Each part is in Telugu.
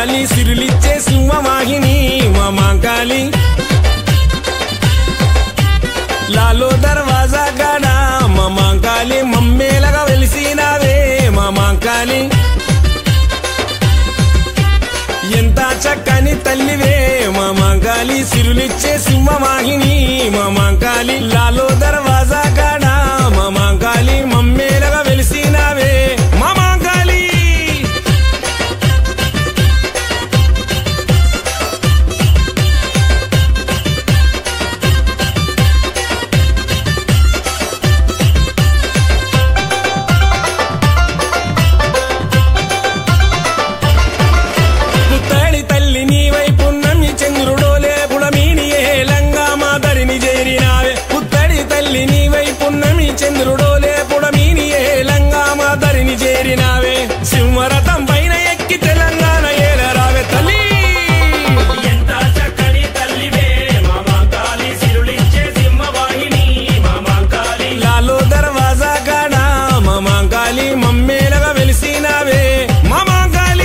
మాంకాలి సిరులిచ్చే సింహవాహిని మా మాంకాలి లాలో దర్వాజా కాడ మా మాంకాలి మమ్మేలగా వెలిసినావే మా మాంకాలి ఎంత చక్కని తల్లివే మా మాంకాలి సిరులిచ్చే సింహవాహిని మా మాంకాలి లాలో దర్వాజా కాడ మా మాంకాలి మమ్మేలగా వెలిసినావే మా మాంకాలి పుత్తడి తల్లి నీ వైపు నమ్మి చంద్రుడోలే పుడమీని ఏలంగా మాదరిని చేరినావే పుత్తడి తల్లి నీ వైపు నమ్మి చంద్రుడోలే పుడమీని ఏలంగా మాదరిని చేరినావే సింహరథం పైన ఎక్కి తెలంగాణ ఏలరావే తల్లి ఎంత చక్కని తల్లివే మా మాంకాళి సిరులిచ్చే సింహవాహిని మా మాంకాళి లాలో దర్వాజా కాడ మా మాంకాలి మమ్మేలగా వెలిసినావే మా మాంకాలి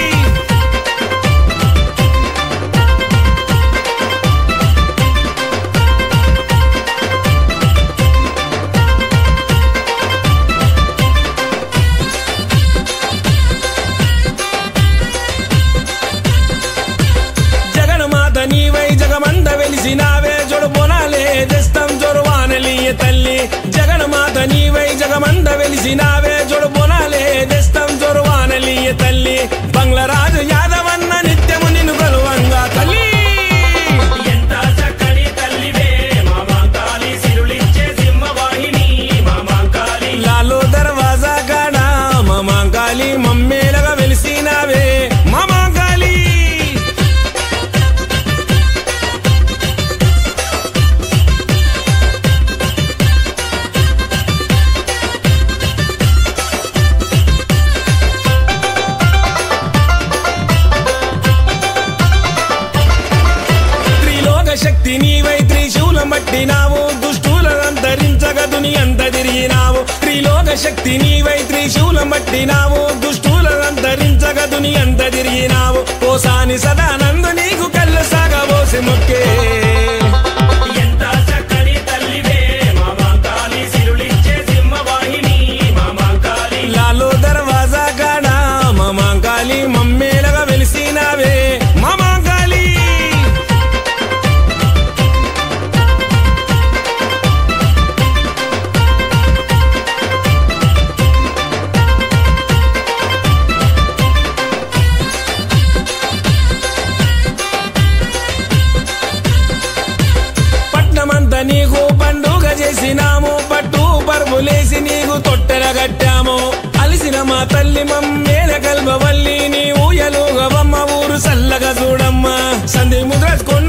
జగన్మాత నీవై జగమంద వెలిసినావే జొడు పొనాలే దస్తం జొరువానలియ తల్లి జగన్మాత నీవై జగమంద వెలిసినావే జొడు పొనాలే దస్తం జొరువానలియ తల్లి బంగ్లరాజు యాదవన్న నిత్యము నిన్ను గలువంగా తల్లి ఎంత చక్కని తల్లివే మా మాంకాళి సిరులిచ్చే సింహవాహిని మా మాంకాళి లాలో దర్వాజా కాడ మా మాంకాలి మమ్మేలగా వెలిసినావే మా మాంకాలి త్రిలోక శక్తి నీవై త్రిశూలం పట్టినావు దుష్టులంతరించగ దుని అంత తిరిగినావు త్రిలోక శక్తి నీవై త్రిశూలం పట్టినావు దుష్టులంతరించగ దుని అంత తిరిగినావు కోసాని సదానందు నీకు కళ్ళు సాగబోసి మొక్కే ఎంత చక్కని తల్లివే మా మాంకాళి సిరులిచ్చే సింహవాహిని మా మాంకాళి లాలో దర్వాజా కాడ మా మాంకాలి మమ్మేలగా వెలిసినావే మా మాంకాలి పట్నమంతా నీకు పండుగ చేసినాము పట్టు పరుపులేసి నీకు తొట్టెల కట్టాము అలిసిన మా తల్లి మమ్మేల కల్పవల్లి నీ ఊయలుగవమ్మ ఊరు సల్లగా చూడమ్మ సంధి ముద్రచుకొని